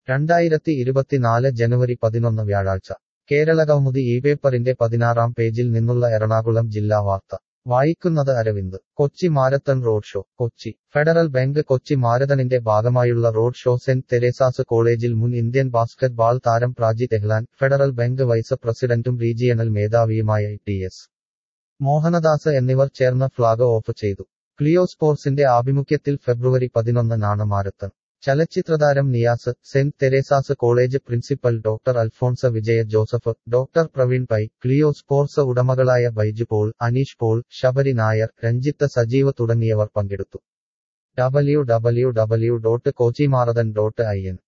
രണ്ടായിരത്തി ഇരുപത്തിനാല് ജനുവരി പതിനൊന്ന് വ്യാഴാഴ്ച കേരളകൗമുദി ഈ പേപ്പറിന്റെ പതിനാറാം പേജിൽ നിന്നുള്ള എറണാകുളം ജില്ലാ വാർത്ത വായിക്കുന്നത് Aravind Kochi marathon road show Kochi Federal Bank Kochi മാരത്തണിന്റെ ഭാഗമായുള്ള റോഡ് ഷോ സെന്റ് തെരേസാസ് കോളേജിൽ മുൻ ഇന്ത്യൻ ബാസ്കറ്റ് ബാൾ താരം പ്രാജി തെഹ്ലാൻ ഫെഡറൽ ബാങ്ക് വൈസ് പ്രസിഡന്റും റീജിയണൽ മേധാവിയുമായ ടി എസ് മോഹനദാസ് എന്നിവർ ചേർന്ന് ഫ്ളാഗ് ഓഫ് ചെയ്തു ക്ലിയോ സ്പോർട്സിന്റെ ആഭിമുഖ്യത്തിൽ ഫെബ്രുവരി പതിനൊന്നിനാണ് മാരത്തൺ ചലച്ചിത്രതാരം Niyas Saint Teresa's college principal doctor Alphonsa Vijaya Joseph doctor Praveen Pai Cleo sports ഉടമകളായ ബൈജു പോൾ അനീഷ് പോൾ ശബരി നായർ രഞ്ജിത്ത് സജീവ് തുടങ്ങിയവർ പങ്കെടുത്തു W W W dot Kochi marathon dot I N